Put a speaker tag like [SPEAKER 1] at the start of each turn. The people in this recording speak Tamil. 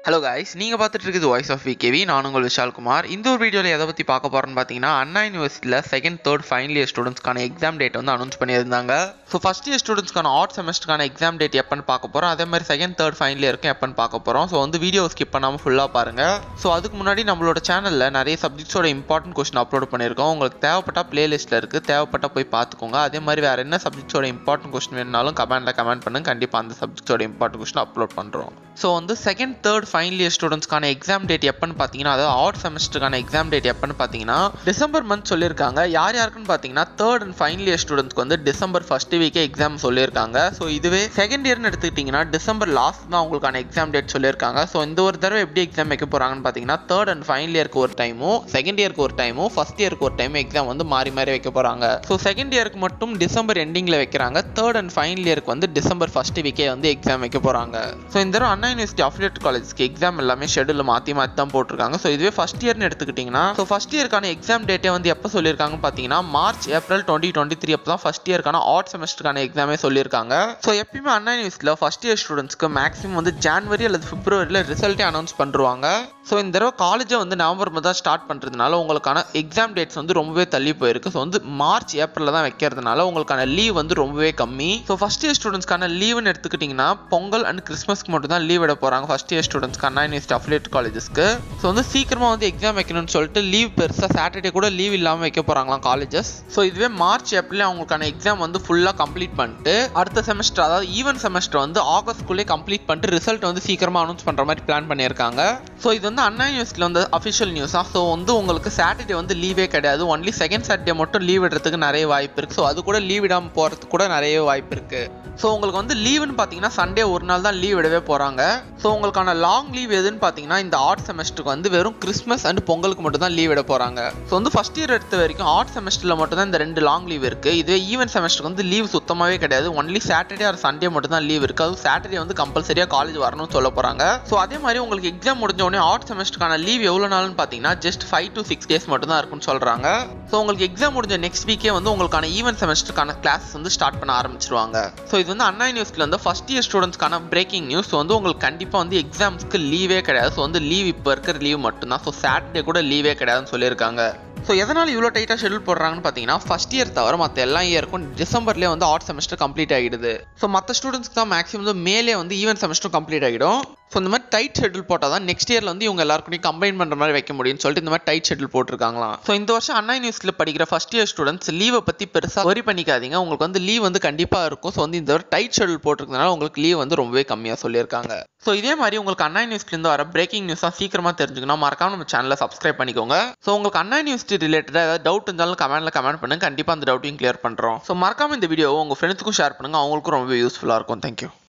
[SPEAKER 1] ஹலோ காய்ஸ் நீங்கள் பார்த்துட்டு இருக்குது வாய்ஸ் ஆஃப் விகேவி நான் உங்கள் விஷால்குமார் இந்த ஒரு வீடியோவில் எதை பற்றி பார்க்க போகிறோன்னு பார்த்தீங்கன்னா அண்ணா யூனிவர்சிட்டியில் செகண்ட் தேர்ட் ஃபைனல் இயர் ஸ்டூடெண்ட்ஸ்க்கான எக்ஸாம் டேட் வந்து அனௌன்ஸ் பண்ணியிருந்தாங்க ஸோ ஃபஸ்ட் இயர் ஸ்டூடெண்ட்ஸ்க்கான ஆட் செமஸ்டருக்கான எக்ஸாம் டேட் எப்போன்னு பார்க்க போகிறோம் அதே மாதிரி செகண்ட் தேர்ட் ஃபைனல் இயருக்கும் எப்போன்னு பார்க்க போகிறோம் ஸோ வந்து வீடியோ ஸ்கிப் பண்ணாமல் ஃபுல்லாக பாருங்கள் ஸோ அதுக்கு முன்னாடி நம்மளோட சேனலில் நிறைய சப்ஜெக்ட்ஸோட இம்பார்ட்டன்ட் கொஸ்டின் அப்லோட் பண்ணியிருக்கோம் உங்களுக்கு தேவைப்பட்ட பிளேலிஸ்ட்டில் இருக்குது தேவைப்பட்ட போய் பார்த்துக்கோங்க அதே மாதிரி வேறு என்ன சப்ஜெக்ட்ஸோட இம்பார்ட்டன்ட் கொஸ்டின் வேணுனாலும் கமெண்ட்டில் கமெண்ட் பண்ணுங்க கண்டிப்பாக அந்த சப்ஜெக்ட்ஸோட இம்பார்ட்டன்ட் கொஸ்டின் அப்லோட் பண்ணுறோம் ஸோ வந்து செகண்ட் தேர்ட் ஃபைனல் இயர் ஸ்டூடெண்ட்ஸ்க்கான எக்ஸாம் டேட் எப்போன்னு பார்த்தீங்கன்னா அதாவது ஆட் செமஸ்டருக்கான எக்ஸாம் டேட் எப்போன்னு பார்த்தீங்கன்னா டிசம்பர் மந்த் சொல்லியிருக்காங்க யார் யாருக்குன்னு பார்த்தீங்கன்னா தேர்ட் அண்ட் ஃபைனல் இயர் ஸ்டூடெண்ட்ஸ்க்கு வந்து டிசம்பர் ஃபர்ஸ்ட் வீக்கே எக்ஸாம் சொல்லியிருக்காங்க ஸோ இதுவே செகண்ட் இயர்னு எடுத்துக்கிட்டிங்கன்னா டிசம்பர் லாஸ்ட் தான் உங்களுக்கான எக்ஸாம் டேட் சொல்லியிருக்காங்க ஸோ இந்த ஒரு தடவை எப்படி எக்ஸாம் வைக்க போகிறாங்கன்னு பார்த்தீங்கன்னா தேர்ட் அண்ட் ஃபைனல் இயருக்கு ஒரு டைமும் செகண்ட் இயருக்கு ஒரு டைமும் ஃபர்ஸ்ட் இயருக்கு ஒரு டைம் எக்ஸாம் வந்து மாறி மாறி வைக்க போகிறாங்க ஸோ செகண்ட் இயருக்கு மட்டும் டிசம்பர் எண்டிங்கில் வைக்கிறாங்க தேர்ட் அண்ட் ஃபைனல் இயருக்கு வந்து டிசம்பர் ஃபர்ஸ்ட் வீக்கே வந்து எக்ஸாம் வைக்க போகிறாங்க ஸோ இந்த தடவை அண்ணா யூனிவர்சிட்டி அஃபிலியேட் காலேஜ்க்கு எக்ஸாம் எல்லாமே ஷெடியூல் மாற்றி மாற்றி தான் போட்டிருக்காங்க ஸோ இதுவே ஃபர்ஸ்ட் இயர்னு எடுத்துக்கிட்டிங்கன்னா ஸோ ஃபர்ஸ்ட் இயருக்கான எக்ஸாம் டேட்டே வந்து எப்போ சொல்லியிருக்காங்கன்னு பார்த்தீங்கன்னா March April twenty twenty three அப்போ தான் ஃபர்ஸ்ட் இயருக்கான ஆட் செமஸ்டருக்கான எக்ஸாமே சொல்லியிருக்காங்க ஸோ எப்பயுமே அண்ணா யூனிவர்சிட்டியில் ஃபர்ஸ்ட் இயர் ஸ்டூடெண்ட்ஸ்க்கு மேக்ஸிமம் வந்து ஜான்வரி அல்லது பிப்ரவரியில் ரிசல்ட்டே அனௌன்ஸ் பண்ணுவாங்க ஸோ இந்த தடவை காலேஜை வந்து நவம்பர் தான் ஸ்டார்ட் பண்ணுறதுனால உங்களுக்கான எக்ஸாம் டேட்ஸ் வந்து ரொம்பவே தள்ளி போயிருக்கு ஸோ வந்து மார்ச் ஏப்ரலில் தான் வைக்கிறதுனால உங்களுக்கான லீவ் வந்து ரொம்பவே கம்மி ஸோ ஃபர்ஸ்ட் இயர் ஸ்டூடெண்ட்ஸ்க்கான லீவுன்னு எடுத்துக்கிட்டிங்கன்னா பொங்கல் அண்ட் கிறிஸ்மஸ்க்கு மட்டும் தான் லீவ் விட போகிறாங்க ஃபர்ஸ்ட் இயர் ஸ்டூடெண்ட்ஸ்க்கு அண்ணா யூனிவர்சிட்டி அஃபிலியேட் காலேஜஸ்க்கு ஸோ வந்து சீக்கிரமாக வந்து எக்ஸாம் வைக்கணும்னு சொல்லிட்டு லீவ் பெருசாக சாட்டர்டே கூட லீவ் இல்லாமல் வைக்க போகிறாங்களாம் காலேஜஸ் ஸோ இதுவே மார்ச் ஏப்ரல் அவங்களுக்கான எக்ஸாம் வந்து ஃபுல்லாக கம்ப்ளீட் பண்ணிட்டு அடுத்த செமஸ்டர் அதாவது ஈவன் செமஸ்டர் வந்து ஆகஸ்ட்குள்ளே கம்ப்ளீட் பண்ணிட்டு ரிசல்ட் வந்து சீக்கிரமாக அனௌன்ஸ் பண்ணுற மாதிரி பிளான் பண்ணியிருக்காங்க ஸோ இது வந்து அண்ணா யூனிவர்சிட்டியில் வந்து அஃபிஷியல் நியூஸாக ஸோ வந்து உங்களுக்கு சாட்டர்டே வந்து லீவே கிடையாது ஒன்லி செகண்ட் சாட்டர்டே மட்டும் லீவ் விடுறதுக்கு நிறைய வாய்ப்பு இருக்குது ஸோ அது கூட லீவ் விடாமல் போகிறதுக்கு கூட நிறைய வாய்ப்பு இருக்குது ஸோ உங்களுக்கு வந்து லீவுன்னு பார்த்தீங்கன்னா சண்டே ஒரு நாள் தான் லீவ் விடவே போகிறாங்க ஸோ உங்களுக்கான லாங் லீவ் எதுன்னு பார்த்தீங்கன்னா இந்த ஆர்ட் செமஸ்டருக்கு வந்து வெறும் கிறிஸ்மஸ் அண்ட் பொங்கலுக்கு மட்டும் தான் லீவ் விட போகிறாங்க ஸோ வந்து ஃபஸ்ட் இயர் எடுத்த வரைக்கும் ஆர்ட் செமஸ்டரில் மட்டும் தான் இந்த ரெண்டு லாங் லீவ் இருக்குது இதுவே ஈவென்ட் செமஸ்டருக்கு வந்து லீவ் சுத்தமாகவே கிடையாது ஒன்லி சாட்டர்டே ஆர் சண்டே மட்டும் தான் லீவ் இருக்குது அதுவும் சாட்டர்டே வந்து கம்பல்சரியாக காலேஜ் வரணும்னு சொல்ல போகிறாங்க ஸோ அதே மாதிரி உங்களுக்கு எக்ஸாம் முடிஞ்ச உடனே ஆர்ட் செமஸ்டருக்கான லீவ் எவ்வளோ நாள்னு பார்த்தீங்கன்னா just five to six days மட்டும் தான் இருக்கும்னு சொல்கிறாங்க ஸோ உங்களுக்கு எக்ஸாம் முடிஞ்ச நெக்ஸ்ட் வீக்கே வந்து உங்களுக்கான ஈவென்ட் செமஸ்டருக்கான கிளாஸ் வந்து ஸ்டார்ட் பண்ண ஆரம்பிச்சிருவாங்க ஸோ இது வந்து அண்ணா யூனிவர்சிட்டியில் வந்து ஃபஸ்ட் இயர் ஸ்டூடெண்ட்ஸ்க்கான பிரேக்கிங் நியூஸ் வந்து உங்களுக்கு கண்டிப்பாக வந்து எக்ஸாம்ஸ்க்கு லீவே கிடையாது ஸோ வந்து லீவ் இப்போ இருக்கிற லீவ் மட்டும்தான் ஸோ சாட்டர்டே கூட லீவே கிடையாதுன்னு சொல்லியிருக்காங்க ஸோ எதனால் இவ்வளோ டைட்டாக ஷெடியூல் போடுறாங்கன்னு பார்த்தீங்கன்னா ஃபஸ்ட் இயர் தவிர மற்ற எல்லா இயருக்கும் டிசம்பர்லேயே வந்து ஆர்ட் செமஸ்டர் கம்ப்ளீட் ஆகிடுது ஸோ மற்ற ஸ்டூடெண்ட்ஸ்க்கு தான் மேக்ஸிமம் வந்து மேலே வந்து ஈவென்ட் செமஸ்டர் கம்ப்ளீட் ஆகிடும் ஸோ இந்த மாதிரி டைட் ஷெடியூல் போட்டால் தான் நெக்ஸ்ட் இயரில் வந்து இவங்க எல்லாருக்கும் கம்பைன் பண்ணுற மாதிரி வைக்க முடியும்னு சொல்லிட்டு இந்த மாதிரி டைட் ஷெடியூல் போட்டிருக்காங்களாம் ஸோ இந்த வருஷம் அண்ணா யூனிவர்சிட்டியில் படிக்கிற ஃபஸ்ட் இயர் ஸ்டூடெண்ட்ஸ் லீவை பற்றி பெருசாக ஒரி பண்ணிக்காதீங்க உங்களுக்கு வந்து லீவ் வந்து கண்டிப்பாக இருக்கும் ஸோ வந்து இந்த ஒரு டைட் ஷெடியூல் போட்டிருக்கனால உங்களுக்கு லீவ் வந்து ரொம்பவே கம்மியாக சொல்லியிருக்காங்க ஸோ இதே மாதிரி உங்களுக்கு அண்ணா யூனிவர்சிட்டிலேருந்து வர பிரேக்கிங் நியூஸாக சீக்கிரமாக தெரிஞ்சுக்கணும் மறக்காம நம்ம சேனலை சப்ஸ்கிரைப் பண்ணிக்கோங்க ஸோ உங்களுக்கு அண்ணா யூனிவர்சிட்டி ரிலேட்டடாக ஏதாவது டவுட் இருந்தாலும் கமெண்ட்டில் கமெண்ட் பண்ணுங்க கண்டிப்பாக அந்த டவுட்டையும் கிளியர் பண்ணுறோம் ஸோ மறக்காம இந்த வீடியோ உங்கள் ஃப்ரெண்ட்ஸுக்கும் ஷேர் பண்ணுங்கள் அவங்களுக்கும் ரொம்ப யூஸ்ஃபுல்லாக இருக்கும் தேங்க்யூ